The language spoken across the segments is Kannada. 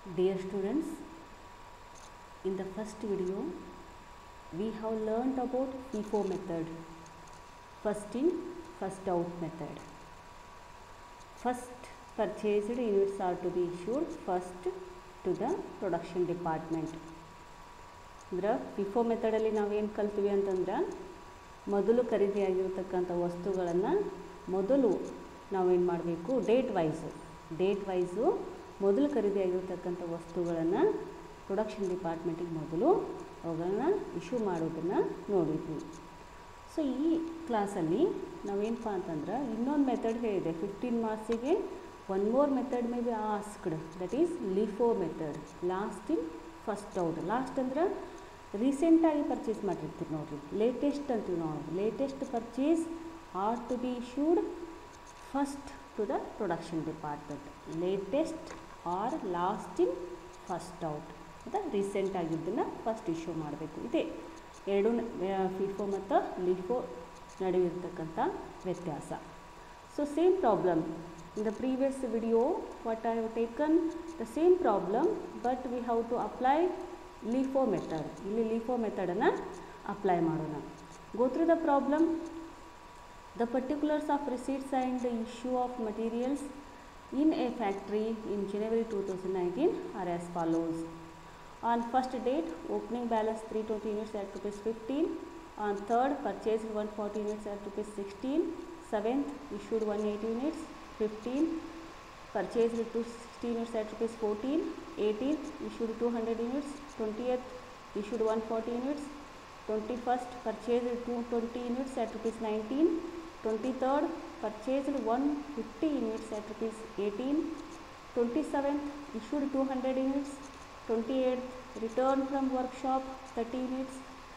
Dear students, in the first video, we have learnt about FIFO method, first in, first out method. First purchased units are to be issued first to the production department. ಅಂದ್ರೆ ಫಿಫೋ ಮೆಥಡಲ್ಲಿ ನಾವೇನು ಕಲ್ತೀವಿ ಅಂತಂದ್ರೆ ಮೊದಲು ಖರೀದಿಯಾಗಿರ್ತಕ್ಕಂಥ ವಸ್ತುಗಳನ್ನು ಮೊದಲು ನಾವೇನು ಮಾಡಬೇಕು ಡೇಟ್ ವೈಸು ಡೇಟ್ ವೈಸು ಮೊದಲು ಖರೀದಿಯಾಗಿರ್ತಕ್ಕಂಥ ವಸ್ತುಗಳನ್ನು ಪ್ರೊಡಕ್ಷನ್ ಡಿಪಾರ್ಟ್ಮೆಂಟಿಗೆ ಮೊದಲು ಅವುಗಳನ್ನ ಇಶ್ಯೂ ಮಾಡೋದನ್ನು ನೋಡಿದ್ವಿ ಸೊ ಈ ಕ್ಲಾಸಲ್ಲಿ ನಾವೇನಪ್ಪ ಅಂತಂದ್ರೆ ಇನ್ನೊಂದು ಮೆಥಡ್ ಹೇಳಿದೆ ಫಿಫ್ಟೀನ್ ಮಾರ್ಕ್ಸಿಗೆ one more method may be asked that is LIFO method last in first out last ಅಂದ್ರೆ ರೀಸೆಂಟಾಗಿ ಪರ್ಚೇಸ್ ಮಾಡಿರ್ತೀವಿ ನೋಡಿರಿ ಲೇಟೆಸ್ಟ್ ಅಂತೀವಿ ನಾವು latest purchase are to be issued first to the production department latest are last in first out ಅಥವಾ ರೀಸೆಂಟ್ ಆಗಿದ್ದನ್ನು ಫಸ್ಟ್ ಇಶ್ಯೂ ಮಾಡಬೇಕು ಇದೆ ಎರಡು ಫಿಫೋ ಮತ್ತು ಲಿಫೋ ನಡುವಿರ್ತಕ್ಕಂಥ ವ್ಯತ್ಯಾಸ so same problem in the previous video what I have taken the same problem but we have to apply LIFO method ಇಲ್ಲಿ ಲಿಫೋ ಮೆಥಡನ್ನು ಅಪ್ಲೈ ಮಾಡೋಣ go through the problem The particulars of receipts and the issue of materials in a factory in January 2019 are as follows. On first date, opening balance 320 units at rupees 15. On third, purchased 140 units at rupees 16. Seventh, issued 180 units, 15. Purchased 260 units at rupees 14. 18th, issued 200 units. 20th, issued 140 units. 21st, purchased 220 units at rupees 19. 23rd purchased 150 units at rupees 18 27th issued 200 units 28th returned from workshop 30 units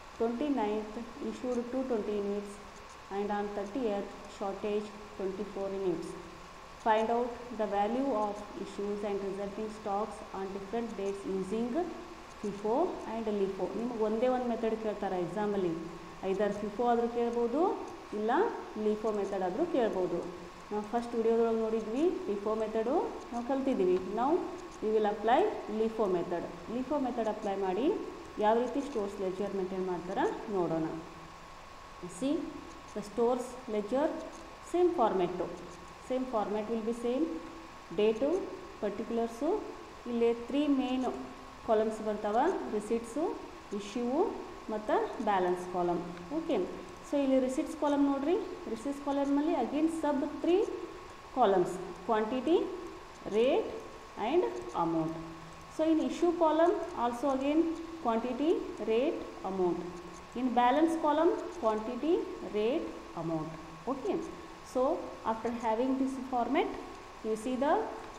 29th issued 220 units and on 30th shortage 24 units find out the value of issues and resulting stocks on different dates using FIFO and LIFO ನಿಮಗೆ ಒಂದೇ ಒಂದು ಮೆಥಡ್ ಕೇಳ್ತಾರೆ ಎಕ್ಸಾಮಲ್ಲಿ ಐದಾರು ಫಿಫೋ ಆದರೂ ಕೇಳ್ಬೋದು ಇಲ್ಲ ಲಿಫೋ ಮೆಥಡ್ ಆದರೂ ಕೇಳ್ಬೋದು ನಾವು ಫಸ್ಟ್ ವಿಡಿಯೋದೊಳಗೆ ನೋಡಿದ್ವಿ ಲಿಫೋ ಮೆಥಡು ನಾವು ಕಲ್ತಿದ್ದೀವಿ ನಾವು we will apply LIFO method LIFO method apply ಮಾಡಿ ಯಾವ ರೀತಿ ಸ್ಟೋರ್ಸ್ ಲೆಜರ್ ಮೇಂಟೈನ್ ಮಾಡ್ತಾರೆ ನೋಡೋಣ see the stores ledger same format same format will be same date particulars ಇಲ್ಲಿ ತ್ರೀ ಮೇನ್ ಕಾಲಮ್ಸ್ ಬರ್ತಾವೆ ರಿಸಿಟ್ಸು ಇಶ್ಯೂವು ಮತ್ತು ಬ್ಯಾಲೆನ್ಸ್ ಕಾಲಮ್ ಓಕೆ ಸೊ ಇಲ್ಲಿ ರಿಸಿಟ್ಸ್ ಕಾಲಮ್ ನೋಡಿರಿ ರಿಸಿಟ್ಸ್ ಕಾಲಮಲ್ಲಿ again sub three columns quantity rate and amount so in issue column also again quantity rate amount in balance column quantity rate amount okay so after having this format you see the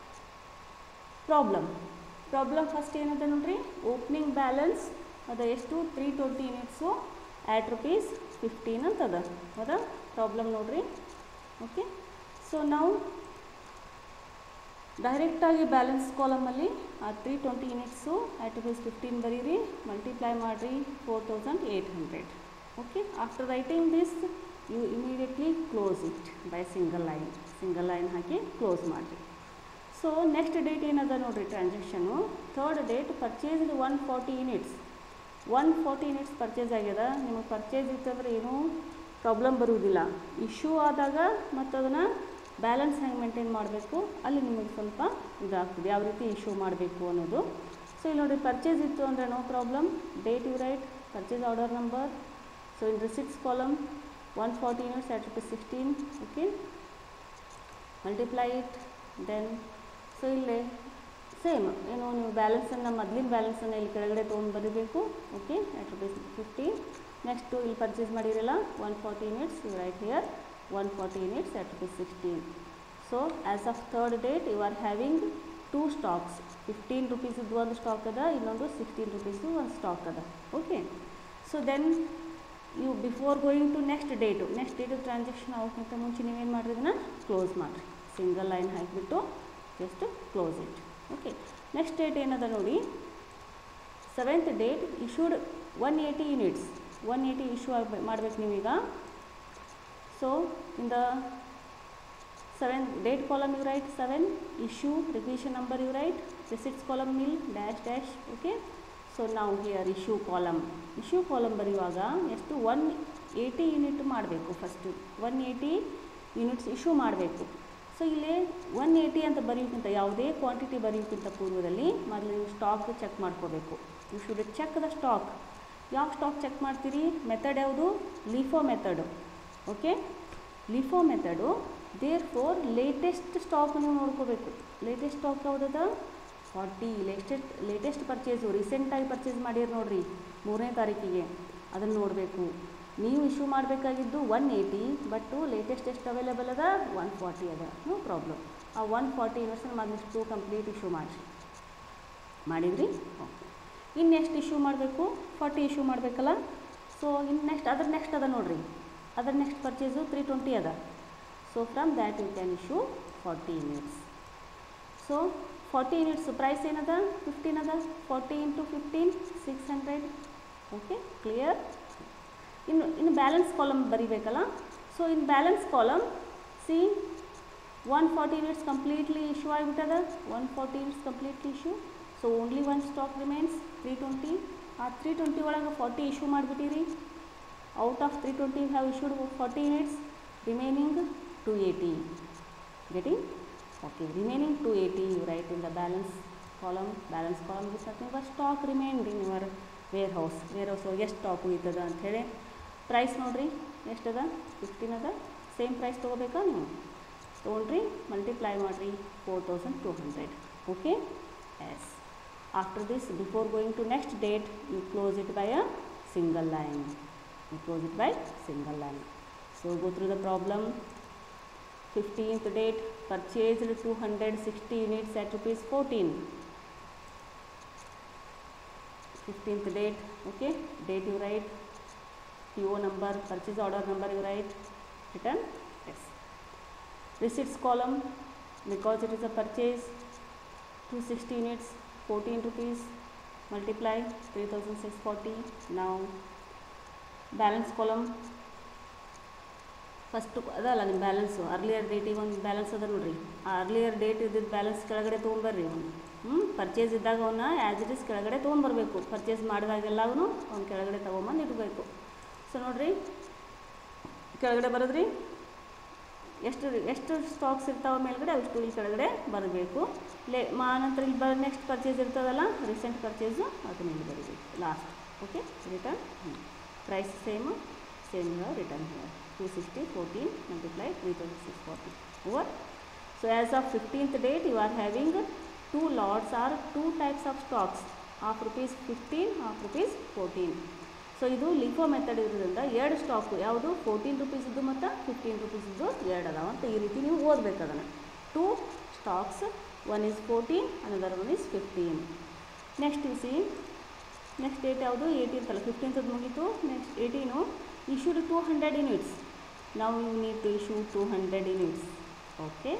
problem problem first ಏನಂತ ನೋಡ್ರಿ ಓಪನಿಂಗ್ ಬ್ಯಾಲೆನ್ಸ್ ಅದ ಎಷ್ಟು three twenty units at rupees fifteen ಅಂತದ ಹೌದಾ ಪ್ರಾಬ್ಲಮ್ ನೋಡ್ರಿ ಓಕೆ ಸೊ ನಾವು ಡೈರೆಕ್ಟಾಗಿ ಬ್ಯಾಲೆನ್ಸ್ ಕಾಲಮಲ್ಲಿ ಆ three twenty units at rupees fifteen ಬರೀರಿ ಮಲ್ಟಿಪ್ಲೈ ಮಾಡಿರಿ four thousand eight hundred okay after writing this you immediately close it by single line single line ಹಾಕಿ ಕ್ಲೋಸ್ ಮಾಡಿರಿ ಸೊ ನೆಕ್ಸ್ಟ್ ಡೇಟ್ ಏನದ ನೋಡಿರಿ transaction third date purchased one forty units one forty units purchase ಆಗ್ಯದ ನಿಮಗೆ ಪರ್ಚೇಸ್ ಇತ್ತಂದ್ರೆ ಏನೂ ಪ್ರಾಬ್ಲಮ್ ಬರುವುದಿಲ್ಲ ಇಶ್ಯೂ ಆದಾಗ ಮತ್ತು ಅದನ್ನು ಬ್ಯಾಲೆನ್ಸ್ ಹೆಂಗೆ ಮೇಂಟೈನ್ ಮಾಡಬೇಕು ಅಲ್ಲಿ ನಿಮಗೆ ಸ್ವಲ್ಪ ಇದಾಗ್ತದೆ ಯಾವ ರೀತಿ ಇಶ್ಯೂ ಮಾಡಬೇಕು ಅನ್ನೋದು ಸೊ ಇಲ್ಲಿ ನೋಡಿ ಪರ್ಚೇಸ್ ಇತ್ತು ಅಂದರೆ no problem date you write purchase order number so in receipts column one forty units at rupees sixteen okay multiply it then so ಇಲ್ಲೇ ಸೇಮ್ ಏನು ನೀವು ಬ್ಯಾಲೆನ್ಸನ್ನು ಮೊದಲಿನ ಬ್ಯಾಲೆನ್ಸನ್ನು ಇಲ್ಲಿ ಕೆಳಗಡೆ ತೊಗೊಂಡು ಬರೀಬೇಕು okay at rupees fifteen next ಇಲ್ಲಿ ಪರ್ಚೇಸ್ ಮಾಡಿರಲ್ಲ one forty units you write here one forty units at rupees sixteen so as of third date you are having two stocks fifteen ರುಪೀಸಿದ್ದು ಒಂದು ಸ್ಟಾಕ್ ಅದ ಇನ್ನೊಂದು ಸಿಕ್ಸ್ಟೀನ್ ರುಪೀಸು ಒಂದು ಸ್ಟಾಕ್ ಅದ okay so then you before going to next date next date transaction ಆಗೋಕ್ಕಿಂತ ಮುಂಚೆ ನೀವೇನು ಮಾಡಿರಿ ಇದನ್ನು ಕ್ಲೋಸ್ ಮಾಡಿರಿ ಸಿಂಗಲ್ ಲೈನ್ ಹಾಕಿಬಿಟ್ಟು just close it okay next date ಏನದ ನೋಡಿ seventh date issued one eighty units one eighty issue ಆಗ ಮಾಡ್ಬೇಕು ನೀವೀಗ so in the seven date column you write seven issue requisition number you write receipts column nil dash dash okay so ನಾವು here issue column issue column ಬರೆಯುವಾಗ ಎಷ್ಟು ಒನ್ ಏಯ್ಟಿ ಯೂನಿಟ್ ಮಾಡಬೇಕು first one eighty units issue ಮಾಡಬೇಕು ಸೊ ಇಲ್ಲಿ ಒನ್ ಏಯ್ಟಿ ಅಂತ ಬರೆಯೋಕ್ಕಿಂತ ಯಾವುದೇ ಕ್ವಾಂಟಿಟಿ ಬರೆಯೋಕ್ಕಿಂತ ಪೂರ್ವದಲ್ಲಿ ಮೊದಲು ನೀವು ಸ್ಟಾಕ್ ಚೆಕ್ ಮಾಡ್ಕೋಬೇಕು you should check the stock ಯಾವ ಸ್ಟಾಕ್ ಚೆಕ್ ಮಾಡ್ತೀರಿ ಮೆಥಡ್ ಯಾವುದು LIFO method okay LIFO method therefore latest stock ನೀವು ನೋಡ್ಕೋಬೇಕು ಲೇಟೆಸ್ಟ್ ಸ್ಟಾಕ್ ಯಾವುದದ ಫಾರ್ಟಿ ಲೇಟೆಸ್ಟ್ ಲೇಟೆಸ್ಟ್ ಪರ್ಚೇಸು ರೀಸೆಂಟಾಗಿ ಪರ್ಚೇಸ್ ಮಾಡಿರಿ ನೋಡಿರಿ ಮೂರನೇ ತಾರೀಕಿಗೆ ಅದನ್ನು ನೋಡಬೇಕು ನೀವು ಇಶ್ಯೂ ಮಾಡಬೇಕಾಗಿದ್ದು ಒನ್ ಏಯ್ಟಿ ಬಟ್ಟು ಲೇಟೆಸ್ಟ್ ಎಷ್ಟು ಅವೈಲೇಬಲ್ ಅದ ಒನ್ ಫಾರ್ಟಿ ಅದ ನೋ ಪ್ರಾಬ್ಲಮ್ ಆ ಒನ್ ಫಾರ್ಟಿ ಯೂನಿಟ್ಸನ್ನು ಮೊದಲಿಷ್ಟು ಕಂಪ್ಲೀಟ್ ಇಶ್ಯೂ ಮಾಡಿರಿ ಮಾಡಿದ್ರಿ ಓಕೆ ಇನ್ನು ನೆಕ್ಸ್ಟ್ ಇಶ್ಯೂ ಮಾಡಬೇಕು ಫಾರ್ಟಿ ಇಶ್ಯೂ ಮಾಡಬೇಕಲ್ಲ ಸೊ ಇನ್ನು ನೆಕ್ಸ್ಟ್ ಅದ್ರ ನೆಕ್ಸ್ಟ್ ಅದ ನೋಡಿರಿ ಅದ್ರ ನೆಕ್ಸ್ಟ್ ಪರ್ಚೇಸು ತ್ರೀ ಟ್ವೆಂಟಿ ಅದ so from that you can issue forty units so forty units price ಏನದ ಫಿಫ್ಟೀನ್ ಅದ forty into fifteen six hundred okay clear ಇನ್ನು ಇನ್ನು ಬ್ಯಾಲೆನ್ಸ್ ಕಾಲಮ್ ಬರಿಬೇಕಲ್ಲ so in balance column see one forty units completely issue ಆಗಿಬಿಟ್ಟದ one forty units completely issue so only one stock remains three twenty ಆ ತ್ರೀ ಟ್ವೆಂಟಿ ಒಳಗೆ ಫಾರ್ಟಿ ಇಶ್ಯೂ ಮಾಡಿಬಿಟ್ಟಿರಿ out of three twenty have issued forty units remaining two eighty getting okay remaining 280 you write in the balance column balance column is nothing but stock remained in your warehouse warehouse ಒಳಗೆ ಎಷ್ಟು ಸ್ಟಾಕ್ ಉಳಿತದ ಅಂಥೇಳಿ ಪ್ರೈಸ್ ನೋಡಿರಿ ಎಷ್ಟದ ಫಿಫ್ಟೀನ್ ಅದ ಸೇಮ್ ಪ್ರೈಸ್ ತೊಗೋಬೇಕಾ ನೀವು ತೊಗೊಂಡ್ರಿ ಮಲ್ಟಿಪ್ಲೈ ಮಾಡಿರಿ four thousand two hundred okay yes after this before going to next date you close it by a single line you close it by single line so go through the problem 15th date purchased 260 units at rupees 14 15th date okay date you write PO number purchase order number you write return yes receipts column because it is a purchase 260 units 14 rupees multiply 3640 now balance column first ಅದಲ್ಲ ನಿಮ್ಮ ಬ್ಯಾಲೆನ್ಸು ಅರ್ಲಿಯರ್ ಡೇಟಿಗೆ ಒಂದು ಬ್ಯಾಲೆನ್ಸ್ ಅದ ನೋಡಿರಿ ಆ ಅರ್ಲಿಯರ್ ಡೇಟ್ ಇದ್ದಿದ್ದು ಬ್ಯಾಲೆನ್ಸ್ ಕೆಳಗಡೆ ತೊಗೊಂಬರ್ರಿ ಅವನು ಹ್ಞೂ ಪರ್ಚೇಸ್ ಇದ್ದಾಗ ಅವನ್ನ ಆ್ಯಸ್ ಇಟ್ ಇಸ್ ಕೆಳಗಡೆ ತೊಗೊಂಬರ್ಬೇಕು ಪರ್ಚೇಸ್ ಮಾಡಿದಾಗೆಲ್ಲವೂ ಅವ್ನು ಕೆಳಗಡೆ ತೊಗೊಂಬಂದು ಇಡಬೇಕು ಸೊ ನೋಡಿರಿ ಕೆಳಗಡೆ ಬರೋದ್ರಿ ಎಷ್ಟು ಎಷ್ಟು ಸ್ಟಾಕ್ಸ್ ಇರ್ತಾವೆ ಮೇಲ್ಗಡೆ ಅಷ್ಟು ಇಲ್ಲಿ ಕೆಳಗಡೆ ಬರಬೇಕು ಲೇ ಮಾ ನಂತರ ಇಲ್ಲಿ ಬರ ನೆಕ್ಸ್ಟ್ ಪರ್ಚೇಸ್ ಇರ್ತದಲ್ಲ ರೀಸೆಂಟ್ ಪರ್ಚೇಸು ಅದನ್ನ ಇಲ್ಲಿ ಬರಬೇಕು last okay return price same same here return here 260 14 multiply 3640 over so as of 15th date you are having two lots or two types of stocks of rupees 15 of rupees 14 so ಇದು ಲಿಫೋ ಮೆಥಡ್ ಇರೋದ್ರಿಂದ ಎರಡು ಸ್ಟಾಕು ಯಾವುದು ಫೋರ್ಟೀನ್ ರುಪೀಸಿದ್ದು ಮತ್ತು ಫಿಫ್ಟೀನ್ ರುಪೀಸಿದ್ದು ಎರಡು ಅದಾವ ಅಂತ ಈ ರೀತಿ ನೀವು ಓದಬೇಕು ಅದನ್ನು two stocks one is fourteen another one is fifteen next see next date ಯಾವುದು ಏಯ್ಟೀನ್ತ್ ಅಲ್ಲ ಫಿಫ್ಟೀನ್ತದ್ದು ಮುಗೀತು next eighteen issued 200 units now you need to issue 200 units okay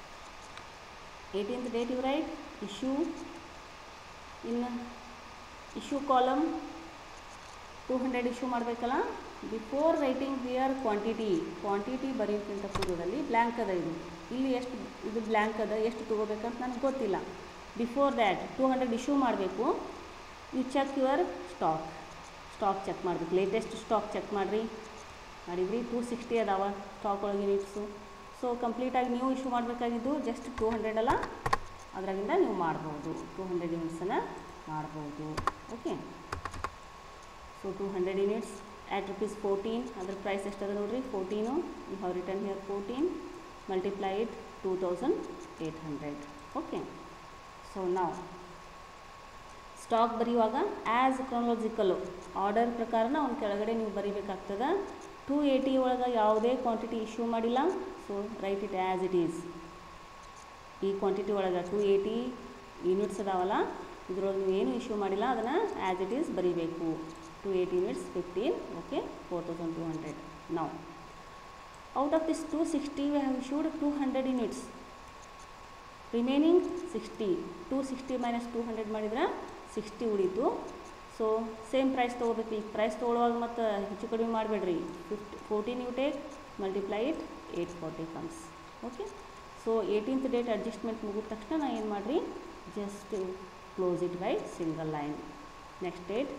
18th date you write issue in issue column 200 issue ಮಾಡಬೇಕಲ್ಲ before writing here quantity quantity ಬರೆಯೋಕ್ಕಿಂತ ಪೂರ್ವದಲ್ಲಿ ಬ್ಲ್ಯಾಂಕ್ ಅದ ಇದು ಇಲ್ಲಿ ಎಷ್ಟು ಇದು ಬ್ಲ್ಯಾಂಕ್ ಅದ ಎಷ್ಟು ತೊಗೋಬೇಕಂತ ನನಗೆ ಗೊತ್ತಿಲ್ಲ before that two hundred issue ಮಾಡಬೇಕು you check your stock stock check ಮಾಡಬೇಕು ಲೇಟೆಸ್ಟ್ ಸ್ಟಾಕ್ ಚೆಕ್ ಮಾಡಿರಿ ಮಾಡಿದ್ರಿ ಟೂ ಸಿಕ್ಸ್ಟಿ ಅದಾವ ಸ್ಟಾಕ್ ಒಳಗೆ ಯೂನಿಟ್ಸು ಸೊ ಕಂಪ್ಲೀಟಾಗಿ ನೀವು ಇಶ್ಯೂ ಮಾಡಬೇಕಾಗಿದ್ದು ಜಸ್ಟ್ ಟೂ ಹಂಡ್ರೆಡ್ ಅಲ್ಲ ಅದರಾಗಿಂದ ನೀವು ಮಾಡ್ಬೋದು ಟೂ ಹಂಡ್ರೆಡ್ ಯೂನಿಟ್ಸನ್ನು ಮಾಡ್ಬೋದು okay so two hundred units at rupees fourteen ಅದ್ರ ಪ್ರೈಸ್ ಎಷ್ಟದ ನೋಡಿರಿ fourteen you have return here fourteen multiply it two thousand eight hundred okay so ನಾವು ಸ್ಟಾಕ್ ಬರೆಯುವಾಗ ಆ್ಯಸ್ ಕ್ರೊನಾಲಜಿಕಲ್ಲು ಆರ್ಡರ್ ಪ್ರಕಾರನ ಅವ್ನ ಕೆಳಗಡೆ ನೀವು ಬರಿಬೇಕಾಗ್ತದೆ ಟೂ ಏಯ್ಟಿ ಒಳಗೆ ಯಾವುದೇ ಕ್ವಾಂಟಿಟಿ ಇಶ್ಯೂ ಮಾಡಿಲ್ಲ so write it as it is ಈ ಕ್ವಾಂಟಿಟಿ ಒಳಗೆ ಟೂ ಏಯ್ಟಿ ಯೂನಿಟ್ಸ್ ಅದಾವಲ್ಲ ಇದ್ರೊಳಗೆ ನೀವು ಏನು ಇಶ್ಯೂ ಮಾಡಿಲ್ಲ ಅದನ್ನು ಆ್ಯಸ್ ಇಟ್ ಈಸ್ ಬರೀಬೇಕು two eighty units fifteen okay four thousand two hundred ನಾವು out of this two sixty we have issued two hundred units remaining sixty two sixty minus two hundred ಮಾಡಿದ್ರೆ ಸಿಕ್ಸ್ಟಿ ಉಳೀತು ಸೊ ಸೇಮ್ ಪ್ರೈಸ್ ತೊಗೋಬೇಕು ಈಗ ಪ್ರೈಸ್ ತೊಗೊಳುವಾಗ ಮತ್ತು ಹೆಚ್ಚು ಕಡಿಮೆ ಮಾಡಬೇಡ್ರಿ fifty fourteen you take multiply it eight forty comes okay so eighteenth date adjustment ಮುಗಿದ ತಕ್ಷಣ ನಾ ಏನು ಮಾಡಿರಿ just close it by single line next date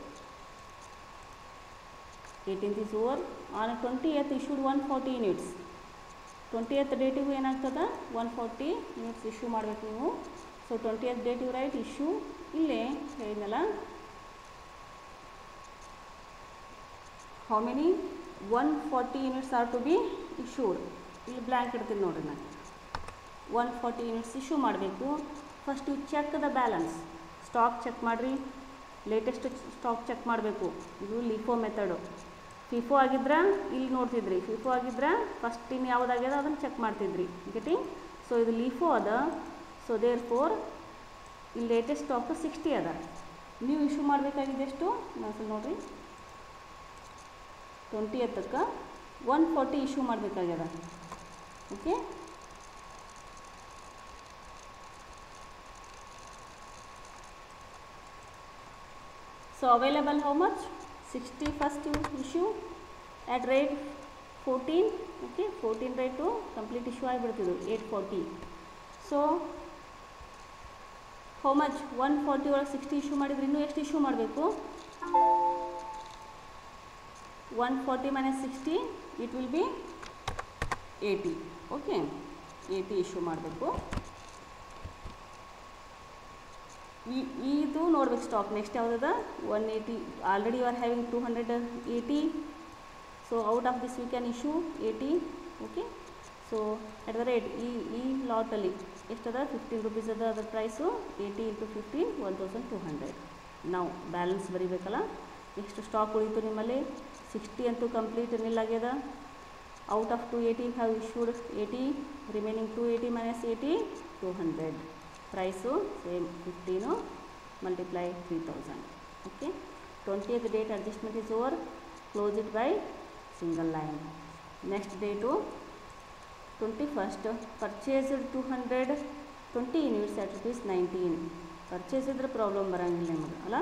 eighteenth is over on twentieth issued one forty units twentieth ಡೇಟಿಗೂ ಏನಾಗ್ತದೆ ಒನ್ ಫಾರ್ಟಿ ಯೂನಿಟ್ಸ್ ಇಶ್ಯೂ ಮಾಡಬೇಕು ನೀವು so twentieth date you write issue ಇಲ್ಲೇ ಹೇಳಿದ್ನಲ್ಲ how many one forty units are to be issued ಇಲ್ಲಿ ಬ್ಲ್ಯಾಂಕ್ ಇಡ್ತೀನಿ ನೋಡಿರಿ ನಾನು ಒನ್ ಫಾರ್ಟಿ ಯೂನಿಟ್ಸ್ ಇಶ್ಯೂ ಮಾಡಬೇಕು first you check the balance stock check ಮಾಡಿರಿ ಲೇಟೆಸ್ಟ್ ಸ್ಟಾಕ್ ಚೆಕ್ ಮಾಡಬೇಕು ಇದು ಲಿಫೋ ಮೆಥಡು ಫಿಫೋ ಆಗಿದ್ರೆ ಇಲ್ಲಿ ನೋಡ್ತಿದ್ರಿ ಫಿಫೋ ಆಗಿದ್ರೆ ಫಸ್ಟ್ ಇನ್ನು ಯಾವುದಾಗ್ಯದ ಅದನ್ನು ಚೆಕ್ ಮಾಡ್ತಿದ್ರಿ ಗೆಟಿ ಸೊ ಇದು ಲೀಫೋ ಅದ ಸೊ ದೇರ್ ಫೋರ್ ಇಲ್ಲಿ ಲೇಟೆಸ್ಟ್ ಸ್ಟಾಕ್ ಸಿಕ್ಸ್ಟಿ ಅದ ನೀವು ಇಶ್ಯೂ ಮಾಡಬೇಕಾಗಿದೆ ಎಷ್ಟು ನಾನು ನೋಡಿರಿ ಟ್ವೆಂಟಿ ಎತ್ತಕ್ಕೆ ಒನ್ ಫಾರ್ಟಿ ಇಶ್ಯೂ ಮಾಡಬೇಕಾಗ್ಯದ okay so available how much sixty first issue at rate fourteen okay fourteen rate complete issue ಆಗಿಬಿಡ್ತಿದ್ದು eight forty so how much one forty ಒಳಗೆ ಸಿಕ್ಸ್ಟಿ ಇಶ್ಯೂ ಮಾಡಿದ್ರೆ ಇನ್ನೂ ಎಷ್ಟು ಇಶ್ಯೂ ಮಾಡಬೇಕು one forty minus sixty it will be eighty okay eighty issue ಮಾಡಬೇಕು ಈ ಇದು ನೋಡ್ಬೇಕು ಸ್ಟಾಕ್ ನೆಕ್ಸ್ಟ್ ಯಾವುದದ one eighty already you are having two hundred eighty so out of this we can issue eighty okay so at the rate ಈ ಈ ಲಾಟಲ್ಲಿ ಎಷ್ಟದ ಫಿಫ್ಟೀನ್ ರುಪೀಸ್ ಅದ ಅದರ price eighty into fifteen one thousand two hundred ನಾವು ಬ್ಯಾಲೆನ್ಸ್ ಬರೀಬೇಕಲ್ಲ ಎಷ್ಟು ಸ್ಟಾಕ್ ಉಳಿತು ನಿಮ್ಮಲ್ಲಿ ಸಿಕ್ಸ್ಟಿ ಅಂತೂ ಕಂಪ್ಲೀಟ್ ನಿಲ್ಲಾಗ್ಯದ out of two eighty have issued eighty remaining two eighty minus eighty two hundred price same fifteen multiply three thousand okay twentieth date adjustment is over close it by single line next date twenty first purchased two hundred twenty units at rupees nineteen purchase ಇದ್ರೆ ಪ್ರಾಬ್ಲಮ್ ಬರೋಂಗಿಲ್ಲ ನಿಮಗೆ ಅಲ್ಲ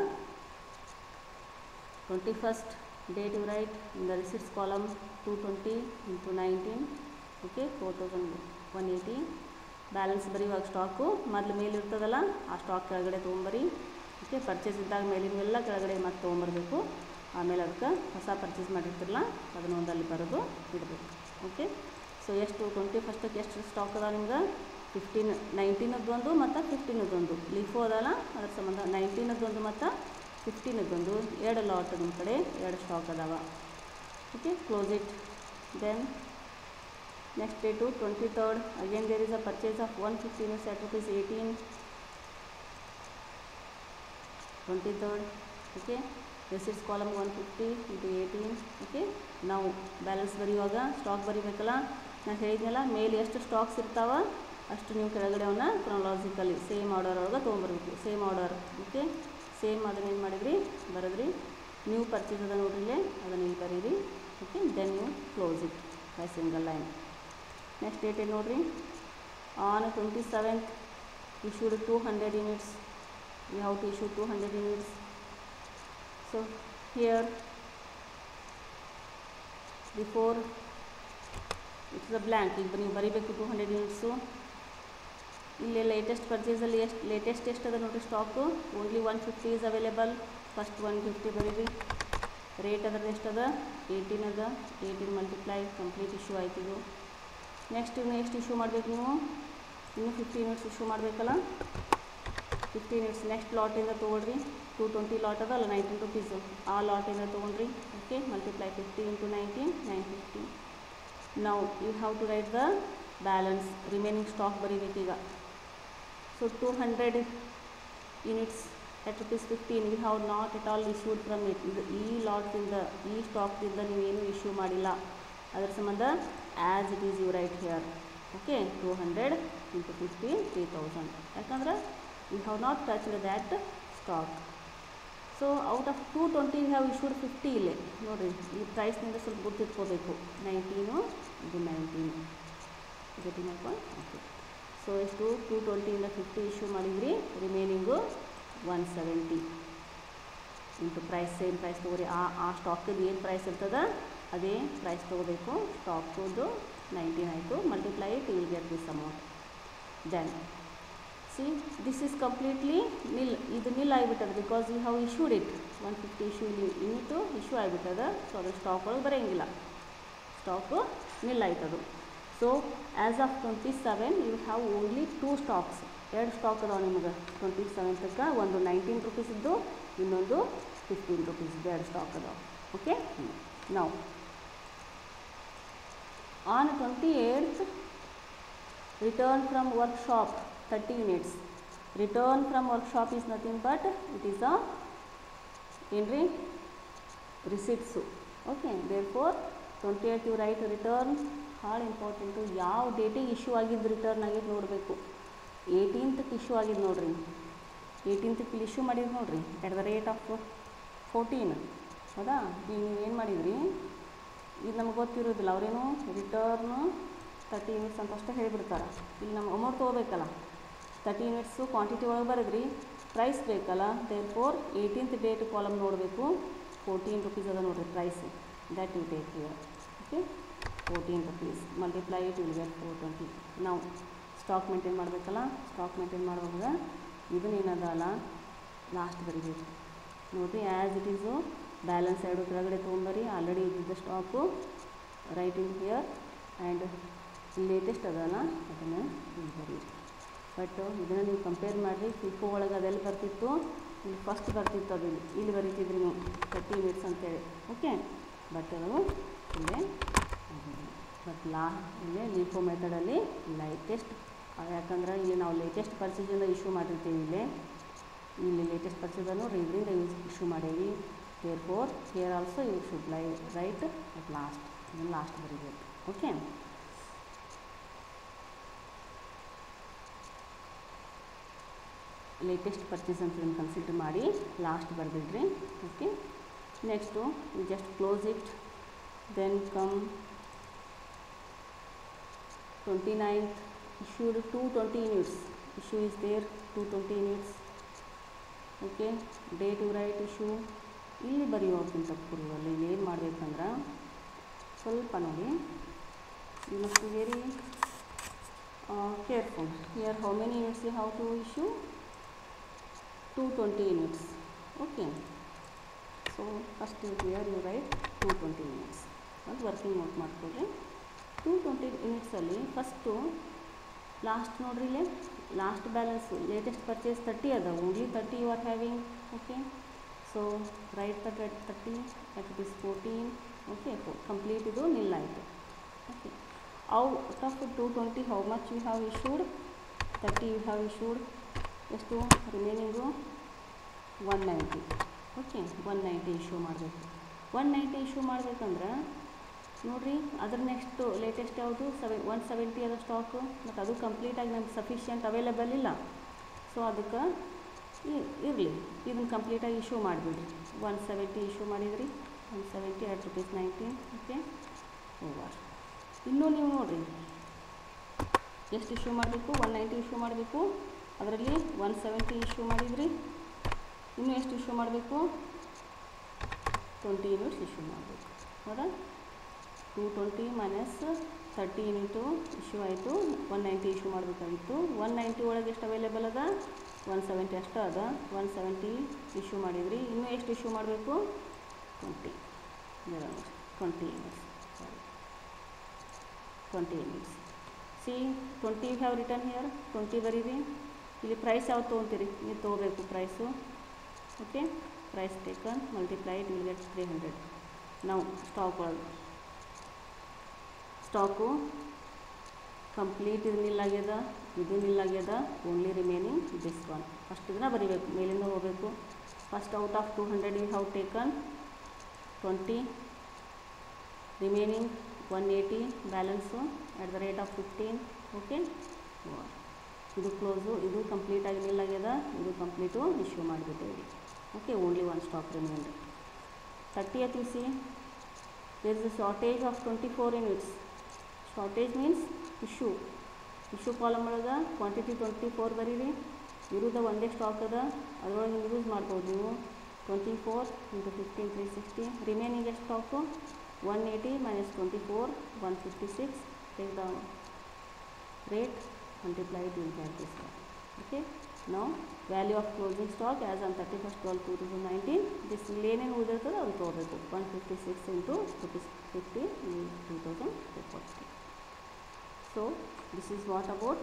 twenty first date you write in the receipts column two twenty into nineteen okay four thousand one eighty balance ಬರೆಯುವಾಗ ಸ್ಟಾಕು ಮೊದಲು ಮೇಲೆ ಇರ್ತದಲ್ಲ ಆ ಸ್ಟಾಕ್ ಕೆಳಗಡೆ ತೊಗೊಂಬರಿ ಓಕೆ ಪರ್ಚೇಸ್ ಇದ್ದಾಗ ಮೇಲಿನವೆಲ್ಲ ಕೆಳಗಡೆ ಮತ್ತೆ ತೊಗೊಂಬರ್ಬೇಕು ಆಮೇಲೆ ಅದಕ್ಕೆ ಹೊಸ ಪರ್ಚೇಸ್ ಮಾಡಿರ್ತಿರಲ್ಲ ಅದನ್ನು ಒಂದಲ್ಲಿ ಬರೆದು ಇಡಬೇಕು ಓಕೆ ಸೊ ಎಷ್ಟು ಟ್ವೆಂಟಿ ಫಸ್ಟಕ್ಕೆ ಎಷ್ಟು ಸ್ಟಾಕ್ ಅದ ನಿಮ್ಗೆ ಫಿಫ್ಟೀನ್ ನೈನ್ಟೀನದ್ದೊಂದು ಮತ್ತು ಫಿಫ್ಟೀನದ್ದೊಂದು ಲೀಫೋ ಅದಲ್ಲ ಅದ್ರ ಸಂಬಂಧ ನೈನ್ಟೀನದ್ದೊಂದು ಮತ್ತು ಫಿಫ್ಟೀನದ್ದೊಂದು ಎರಡು ಲಾಟ್ ನಿಮ್ಮ ಕಡೆ ಎರಡು ಸ್ಟಾಕ್ ಅದಾವ okay close it then next date twenty third again there is a purchase of one fifty units at rupees eighteen twenty third okay receipts column one fifty into eighteen okay ನಾವು ಬ್ಯಾಲೆನ್ಸ್ ಬರೆಯುವಾಗ ಸ್ಟಾಕ್ ಬರಿಬೇಕಲ್ಲ ನಾನು ಹೇಳಿದ್ನಲ್ಲ ಮೇಲೆ ಎಷ್ಟು ಸ್ಟಾಕ್ಸ್ ಇರ್ತಾವ ಅಷ್ಟು ನೀವು ಕೆಳಗಡೆ ಅವನ್ನ ಕ್ರೊನಾಲಜಿಕಲಿ ಸೇಮ್ ಆರ್ಡರ್ ಒಳಗೆ ತೊಗೊಂಬರ್ಬೇಕು ಸೇಮ್ ಆರ್ಡರ್ ಓಕೆ ಸೇಮ್ ಅದನ್ನ ಏನು ಮಾಡಿದ್ರಿ ಬರೆದ್ರಿ ನೀವು ಪರ್ಚೇಸ್ ಅದ ನೋಡ್ರಿ ಇಲ್ಲೇ ಅದನ್ನು ಇಲ್ಲಿ ಬರೀರಿ ಓಕೆ ದೆನ್ ನೀವು close it by single line next date ಏನು ನೋಡ್ರಿ on twenty seventh issued two hundred units you have to issue two hundred units so here before it's the blank ಈಗ ನೀವು ಬರೀಬೇಕು ಟೂ ಹಂಡ್ರೆಡ್ ಯೂನಿಟ್ಸು ಇಲ್ಲಿ ಲೇಟೆಸ್ಟ್ ಪರ್ಚೇಸಲ್ಲಿ ಎಷ್ಟು ಲೇಟೆಸ್ಟ್ ಎಷ್ಟು ಅದ ನೋಡಿರಿ stock only one fifty is available first one fifty ಬರೀರಿ ರೇಟ್ ಅದ್ರದ್ದು ಎಷ್ಟದ ಏಯ್ಟೀನ್ ಅದ ಏಯ್ಟೀನ್ ಮಲ್ಟಿಪ್ಲೈ ಕಂಪ್ಲೀಟ್ ಇಶ್ಯೂ ಆಯ್ತು ಇದು ನೆಕ್ಸ್ಟ್ ಇನ್ನು ಎಷ್ಟು ಇಶ್ಯೂ ಮಾಡಬೇಕು ನೀವು ಇನ್ನೂ ಫಿಫ್ಟಿ ಯೂನಿಟ್ಸ್ ಇಶ್ಯೂ ಮಾಡಬೇಕಲ್ಲ ಫಿಫ್ಟಿ ಯೂನಿಟ್ಸ್ ನೆಕ್ಸ್ಟ್ ಲಾಟಿಂದ ತೊಗೊಳ್ರಿ ಟು ಟ್ವೆಂಟಿ ಲಾಟ್ ಅದಲ್ಲ ನೈನ್ಟೀನ್ ರುಪೀಸು ಆ ಲಾಟಿಂದ ತೊಗೊಂಡ್ರಿ okay multiply fifty into nineteen nine fifty ನಾವು you have to write the balance remaining stock ಬರೀಬೇಕೀಗ so two hundred units at rupees fifteen we have not at all issued from it ಇದು ಈ ಲಾಟ್ದಿಂದ ಈ ಸ್ಟಾಕ್ದಿಂದ ನೀವೇನು ಇಶ್ಯೂ ಮಾಡಿಲ್ಲ ಅದರ ಸಂಬಂಧ as it is you write here okay two hundred into fifty three thousand ಯಾಕಂದ್ರೆ we have not touched that stock so out of two twenty have issued fifty ಇಲ್ಲೇ ನೋಡಿರಿ ಈ ಪ್ರೈಸ್ನಿಂದ ಸ್ವಲ್ಪ ಗುರ್ತಿಟ್ಕೋಬೇಕು ನೈನ್ಟೀನು ಇದು ನೈನ್ಟೀನು ಗೆಟಿಂಗ್ ಓಕೆ ಸೊ ಎಷ್ಟು ಟೂ ಟ್ವೆಂಟಿಯಿಂದ ಫಿಫ್ಟಿ ಇಶ್ಯೂ ಮಾಡಿದ್ರಿ remaining one seventy into price same price ತೊಗೊರಿ ಆ ಆ ಸ್ಟಾಕದ್ದು ಏನು ಪ್ರೈಸ್ ಇರ್ತದ ಅದೇ ಪ್ರೈಸ್ ತೊಗೋಬೇಕು ಸ್ಟಾಕದ್ದು ನೈನ್ಟೀನ್ ಆಯಿತು multiply it will get this amount then see this is completely nil ಇದು ನಿಲ್ ಆಗಿಬಿಟ್ಟದ because you have issued it one fifty issue unit issue ಆಗಿಬಿಟ್ಟದ ಸೊ ಅದು ಸ್ಟಾಕ್ ಒಳಗೆ ಬರೋಂಗಿಲ್ಲ ಸ್ಟಾಕು ನಿಲ್ ಆಯ್ತದು so as of twenty seven you have only two stocks ಎರಡು ಸ್ಟಾಕ್ ಅದಾವೆ ನಿಮಗೆ ಟ್ವೆಂಟಿ ಸೆವೆಂತಕ್ಕೆ ಒಂದು ನೈನ್ಟೀನ್ ರುಪೀಸ್ ಇದ್ದು ಇನ್ನೊಂದು ಫಿಫ್ಟೀನ್ ರುಪೀಸ್ ಎರಡು ಸ್ಟಾಕ್ ಅದಾವೆ ಓಕೆ ನಾವು on twenty eighth return from workshop 30 units return from workshop is nothing but it is a entry receipts okay therefore 28 you write return ಭಾಳ ಇಂಪಾರ್ಟೆಂಟು ಯಾವ ಡೇಟಿಗೆ ಇಶ್ಯೂ ಆಗಿದ್ದು ರಿಟರ್ನ್ ಆಗಿದ್ದು ನೋಡಬೇಕು ಏಯ್ಟೀನ್ತ್ಗೆ ಇಶ್ಯೂ ಆಗಿದ್ದು ನೋಡ್ರಿ ಏಯ್ಟೀನ್ತ್ಗೆ ಇಲ್ಲಿ ಇಶ್ಯೂ ಮಾಡಿದ್ದು ನೋಡ್ರಿ at the rate of fourteen ಹೌದಾ ಈಗ ನೀವು ಏನು ಮಾಡಿದ್ರಿ ಇದು ನಮ್ಗೆ ಗೊತ್ತಿರೋದಿಲ್ಲ ಅವರೇನು ರಿಟರ್ನು ತರ್ಟಿ ಯೂನಿಟ್ಸ್ ಅಂತ ಅಷ್ಟೇ ಹೇಳಿಬಿಡ್ತಾರೆ ಇಲ್ಲಿ ನಮ್ಗೆ ಅಮೌಂಟ್ ತೊಗೋಬೇಕಲ್ಲ ತರ್ಟಿ ಯೂನಿಟ್ಸು ಕ್ವಾಂಟಿಟಿ ಒಳಗೆ ಬರೆದ್ರಿ ಪ್ರೈಸ್ ಬೇಕಲ್ಲ therefore eighteenth date column ನೋಡಬೇಕು ಫೋರ್ಟೀನ್ ರುಪೀಸ್ ಅದ ನೋಡಿರಿ price that you take here okay fourteen rupees multiply it will get four twenty ನಾವು ಸ್ಟಾಕ್ ಮೇಂಟೈನ್ ಮಾಡಬೇಕಲ್ಲ ಸ್ಟಾಕ್ ಮೇಂಟೈನ್ ಮಾಡುವಾಗ ಇದನ್ನೇನದಲ್ಲ ಲಾಸ್ಟ್ ಬರೀಬೇಕು ನೋಡಿರಿ ಆ್ಯಸ್ ಇಟ್ ಈಸು ಬ್ಯಾಲೆನ್ಸ್ ಎರಡು ಕೆಳಗಡೆ ತೊಗೊಂಬರಿ ಆಲ್ರೆಡಿ ಇದ್ದಿದ್ದ stock write in here and latest ಅದಲ್ಲ ಅದನ್ನು ಇಲ್ಲಿ ಬರೀರಿ ಬಟ್ ಇದನ್ನು ನೀವು ಕಂಪೇರ್ ಮಾಡಿರಿ ಫಿಫೋ ಒಳಗೆ ಅದೆಲ್ಲ ಬರ್ತಿತ್ತು ಇಲ್ಲಿ ಫಸ್ಟ್ ಬರ್ತಿತ್ತು ಅದು ಇಲ್ಲಿ ಇಲ್ಲಿ ಬರೀತಿದ್ರಿ ನೀವು ತರ್ಟಿ ಮಿನಿಟ್ಸ್ ಅಂತೇಳಿ ಓಕೆ ಬಟ್ ಅದು ಇಲ್ಲೇ ಬಟ್ ಲಾ ಇಲ್ಲೇ ಲೀಫೋ ಮೆಥಡಲ್ಲಿ ಲೈಟೆಸ್ಟ್ ಯಾಕಂದ್ರೆ ಇಲ್ಲಿ ನಾವು ಲೇಟೆಸ್ಟ್ ಪರ್ಚೇಸಿಂದ ಇಶ್ಯೂ ಮಾಡಿರ್ತೀವಿ ಇಲ್ಲೇ ಇಲ್ಲಿ ಲೇಟೆಸ್ಟ್ ಪರ್ಚೇಸನ್ನು ಇದರಿಂದ ಯೂಸ್ ಇಶ್ಯೂ ಮಾಡೀವಿ care for care also you should lie write at last ಇದನ್ನು ಲಾಸ್ಟ್ ಬರೀಬೇಕು ಓಕೆ ಲೇಟೆಸ್ಟ್ ಪರ್ಚೇಸ್ ಅಂತ ಇದನ್ನು ಕನ್ಸಿಡರ್ ಮಾಡಿ ಲಾಸ್ಟ್ ಬರೆದಿಡ್ರಿ okay next just close it then come twenty ninth issued 220 units issue is there 220 units okay date you write issue ಇಲ್ಲಿ ಬರೆಯೋಕ್ಕಿಂತ ಪೂರ್ವದಲ್ಲಿ ಇಲ್ಲಿ ಏನು ಮಾಡಬೇಕಂದ್ರೆ ಸ್ವಲ್ಪ ನೋಡಿ you must be very careful here how many units you how to issue two twenty units okay so first here you write two twenty units ಅದು ವರ್ಕಿಂಗ್ ನೋಟ್ ಮಾಡ್ಕೊಳ್ರಿ ಟೂ ಟ್ವೆಂಟಿ ಯೂನಿಟ್ಸಲ್ಲಿ ಫಸ್ಟು ಲಾಸ್ಟ್ ನೋಡ್ರಿ ಇಲ್ಲಿ last balance latest purchase thirty ಅದ only thirty you are having okay so write that at thirty at it is fourteen okay complete ಇದು ನಿಲ್ ಆಯಿತು okay out of two twenty how much you have issued thirty you have issued ಎಷ್ಟು remaining one ninety okay one ninety issue ಮಾಡಬೇಕು ಒನ್ ನೈಂಟಿ ಇಶ್ಯೂ ಮಾಡ್ಬೇಕಂದ್ರೆ ನೋಡಿರಿ ಅದ್ರ ನೆಕ್ಸ್ಟು ಲೇಟೆಸ್ಟ್ ಯಾವುದು ಸೆವೆ ಒನ್ ಸೆವೆಂಟಿ ಅದ ಸ್ಟಾಕು ಮತ್ತು ಅದು ಕಂಪ್ಲೀಟಾಗಿ ನಮ್ಗೆ ಸಫಿಷಿಯೆಂಟ್ ಅವೈಲೇಬಲ್ ಇಲ್ಲ ಸೊ ಅದಕ್ಕೆ ಇರಲಿ ಇದನ್ನು ಕಂಪ್ಲೀಟಾಗಿ ಇಶ್ಯೂ ಮಾಡಿಬಿಡ್ರಿ ಒನ್ ಸೆವೆಂಟಿ ಇಶ್ಯೂ ಮಾಡಿದ್ರಿ ಒನ್ ಸೆವೆಂಟಿ ಎರಡು ರುಪೀಸ್ ನೈಂಟೀನ್ ಓಕೆ ಓವರ್ ಇನ್ನೂ ನೀವು ನೋಡಿರಿ ಎಷ್ಟು ಇಶ್ಯೂ ಮಾಡಬೇಕು ಒನ್ ನೈಂಟಿ ಇಶ್ಯೂ ಮಾಡಬೇಕು ಅದರಲ್ಲಿ ಒನ್ ಸೆವೆಂಟಿ ಇಶ್ಯೂ ಮಾಡಿದ್ರಿ ಇನ್ನೂ ಎಷ್ಟು ಇಶ್ಯೂ ಮಾಡಬೇಕು ಟ್ವೆಂಟಿ ಯೂನಿಟ್ಸ್ ಇಶ್ಯೂ ಮಾಡಬೇಕು ಹೌದಾ two twenty minus thirty unit issue ಆಯಿತು ಒನ್ ನೈಂಟಿ ಇಶ್ಯೂ ಮಾಡಬೇಕಾಗಿತ್ತು ಒನ್ ನೈಂಟಿ ಒಳಗೆ ಎಷ್ಟು ಅವೈಲೇಬಲ್ ಅದ ಒನ್ ಸೆವೆಂಟಿ ಅಷ್ಟು ಅದ ಒನ್ ಸೆವೆಂಟಿ ಇಶ್ಯೂ ಮಾಡಿದ್ರಿ ಇನ್ನೂ ಎಷ್ಟು ಇಶ್ಯೂ ಮಾಡಬೇಕು twenty twenty units sorry twenty units see twenty have return here twenty ಬರೀರಿ ಇಲ್ಲಿ ಪ್ರೈಸ್ ಯಾವ್ದು ತೊಗೊತೀರಿ ನೀವು ತೊಗೋಬೇಕು price okay price taken multiplied will get three hundred ನಾವು ಸ್ಟಾಕ್ ಒಳಗೆ ಸ್ಟಾಕು ಕಂಪ್ಲೀಟ್ ಇದು ನಿಲ್ಲಾಗ್ಯದ ಇದು ನಿಲ್ಲಾಗ್ಯದ only remaining this one first ಇದನ್ನ ಬರಿಬೇಕು ಮೇಲಿಂದ ಹೋಗಬೇಕು first out of two hundred you have taken twenty remaining one eighty balance at the rate of fifteen okay ಇದು ಕ್ಲೋಸು ಇದು ಕಂಪ್ಲೀಟಾಗಿ ನಿಲ್ಲಾಗ್ಯದ ಇದು ಕಂಪ್ಲೀಟು ಇಶ್ಯೂ ಮಾಡಿಬಿಟ್ಟೇವಿ okay only one stock remained thirtieth you see there is a shortage of twenty four units shortage means issue issue column ಒಳಗೆ ಕ್ವಾಂಟಿಟಿ ಟ್ವೆಂಟಿ ಫೋರ್ ಬರೀರಿ ಇರೋದ ಒಂದೇ ಸ್ಟಾಕ್ ಅದ ಅದರೊಳಗೆ ಯೂಸ್ ಮಾಡ್ಬೋದು ನೀವು twenty four into fifteen three sixty remaining ಎಷ್ಟು stock one eighty minus twenty four one fifty six take the rate multiplied you will get this one okay now value of closing stock as on 31st 12 2019 this ಏನೇನು ಉಳಿದಿರ್ತದೆ ಅದು ತೊಗೋಬೇಕು one fifty six into fifty fifty two thousand forty so this is what about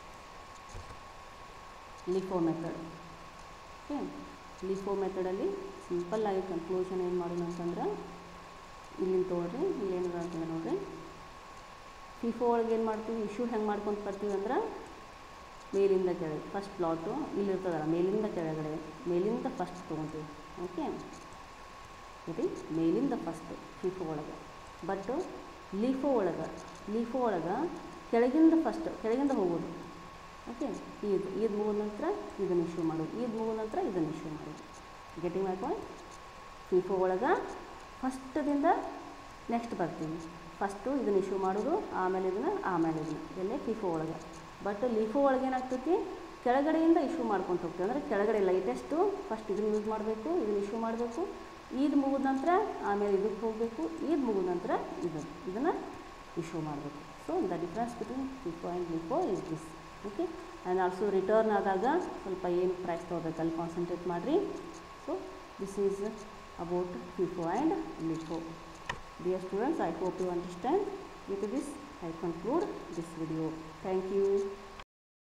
LIFO method okay LIFO ಮೆಥಡಲ್ಲಿ ಸಿಂಪಲ್ಲಾಗಿ ಕನ್ಕ್ಲೂಷನ್ ಏನು ಮಾಡೋಣ ಅಂತಂದ್ರೆ ಇಲ್ಲಿಂದ ತೊಗೊಳ್ರಿ ಇಲ್ಲಿ ಏನಿದೆ ಅಂತಂದ್ರೆ ನೋಡಿರಿ ಫಿಫೋ ಒಳಗೆ ಏನು ಮಾಡ್ತೀವಿ ಇಶ್ಯೂ ಹೆಂಗೆ ಮಾಡ್ಕೊಂಡು ಬರ್ತೀವಿ ಅಂದ್ರೆ ಮೇಲಿಂದ ಕೆಳಗೆ ಫಸ್ಟ್ ಪ್ಲಾಟು ಇಲ್ಲಿರ್ತದಲ್ಲ ಮೇಲಿಂದ ಕೆಳಗಡೆ ಮೇಲಿಂದ ಫಸ್ಟ್ ತೊಗೊತೀವಿ ಓಕೆ ಇದು ಮೇಲಿಂದ ಫಸ್ಟ್ ಫಿಫೋ ಒಳಗೆ ಬಟ್ ಲೀಫೋ ಒಳಗೆ ಲೀಫೋ ಒಳಗೆ ಕೆಳಗಿಂದ ಫಸ್ಟ್ ಕೆಳಗಿಂದ ಹೋಗೋದು ಓಕೆ ಇದು ಇದು ಮುಗಿದ ನಂತರ ಇದನ್ನು ಇಶ್ಯೂ ಮಾಡೋದು ಇದು ಮುಗಿದ ನಂತರ ಇದನ್ನು ಇಶ್ಯೂ ಮಾಡೋದು ಗೆಟಿಂಗ್ ಮೈ ಪಾಯಿಂಟ್ ಫಿಫೋ ಒಳಗೆ ಫಸ್ಟದಿಂದ ನೆಕ್ಸ್ಟ್ ಬರ್ತೀವಿ ಫಸ್ಟು ಇದನ್ನು ಇಶ್ಯೂ ಮಾಡೋದು ಆಮೇಲೆ ಇದನ್ನು ಆಮೇಲೆ ಇದನ್ನು ಎಲ್ಲೇ ಫಿಫೋ ಒಳಗೆ ಬಟ್ ಲೀಫೋ ಒಳಗೆ ಏನಾಗ್ತೈತಿ ಕೆಳಗಡೆಯಿಂದ ಇಶ್ಯೂ ಮಾಡ್ಕೊಂಡು ಹೋಗ್ತೀವಿ ಅಂದರೆ ಕೆಳಗಡೆ ಲೈಟೆಸ್ಟು ಫಸ್ಟ್ ಇದನ್ನು ಯೂಸ್ ಮಾಡಬೇಕು ಇದನ್ನು ಇಶ್ಯೂ ಮಾಡಬೇಕು ಈದ್ ಮುಗಿದ ನಂತರ ಆಮೇಲೆ ಇದಕ್ಕೆ ಹೋಗಬೇಕು ಈದ್ ಮುಗಿದ ನಂತರ ಇದು ಇದನ್ನು ಇಶ್ಯೂ ಮಾಡಬೇಕು so the difference between FIFO and LIFO is this okay and also return ಆದಾಗ ಸ್ವಲ್ಪ ಏನು ಪ್ರೈಸ್ ತೊಗೋಬೇಕು ಅಲ್ಲಿ ಕಾನ್ಸಂಟ್ರೇಟ್ ಮಾಡಿರಿ so this is about FIFO and LIFO. Dear students, I hope you understand. With this, I conclude this video. Thank you.